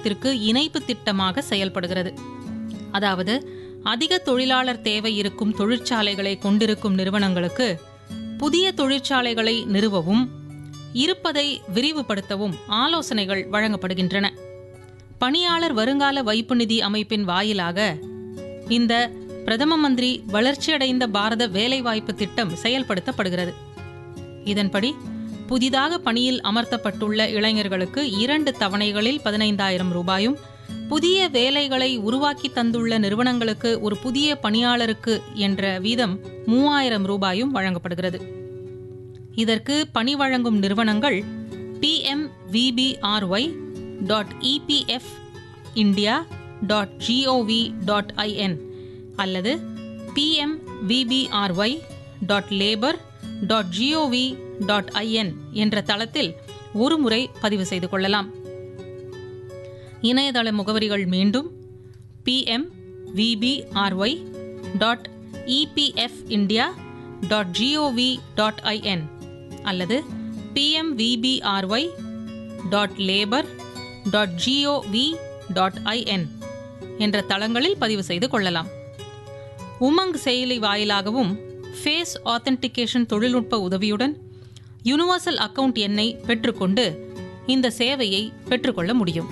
திட்டத்திற்கு இணைப்பு திட்டமாக செயல்படுகிறது அதாவது அதிக தொழிலாளர் தேவை இருக்கும் தொழிற்சாலைகளை கொண்டிருக்கும் நிறுவனங்களுக்கு புதிய தொழிற்சாலைகளை நிறுவவும் இருப்பதை விரிவுபடுத்தவும் ஆலோசனைகள் வழங்கப்படுகின்றன பணியாளர் வருங்கால வைப்பு நிதி அமைப்பின் வாயிலாக இந்த பிரதம மந்திரி வளர்ச்சியடைந்த பாரத வேலைவாய்ப்பு திட்டம் செயல்படுத்தப்படுகிறது இதன்படி புதிதாக பணியில் அமர்த்தப்பட்டுள்ள இளைஞர்களுக்கு இரண்டு தவணைகளில் பதினைந்தாயிரம் ரூபாயும் புதிய வேலைகளை உருவாக்கி தந்துள்ள நிறுவனங்களுக்கு ஒரு புதிய பணியாளருக்கு என்ற வீதம் மூவாயிரம் ரூபாயும் வழங்கப்படுகிறது இதற்கு பணி வழங்கும் நிறுவனங்கள் P M V B R Y dot E P F India dot G O V dot I N அல்லது P M V B R Y dot labour dot G O V dot I N என்ற தளத்தில் ஒருமுறை பதிவு செய்து கொள்ளலாம் இணையதள முகவரிகள் மீண்டும் P M V B R Y dot E P F India dot G O V dot I N அல்லது P M V B R Y dot labour dot G O V dot I N என்ற தளங்களில் பதிவு செய்து கொள்ளலாம் உமங் செயலி வாயிலாகவும் ஃபேஸ் ஆத்தென்டிகேஷன் தொழில்நுட்ப உதவியுடன் யுனிவர்சல் அக்கவுண்ட் எண்ணை பெற்றுக்கொண்டு இந்த சேவையை பெற்றுக்கொள்ள முடியும்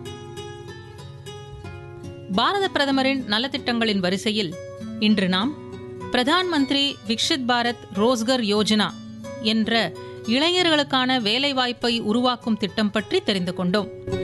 பாரத பிரதமரின் நலத்திட்டங்களின் வரிசையில் இன்று நாம் பிரதான் மந்திரி விக்ஷித் பாரத் ரோஸ்கர் யோஜனா என்ற இளைஞர்களுக்கான வேலைவாய்ப்பை உருவாக்கும் திட்டம் பற்றி தெரிந்து கொண்டோம்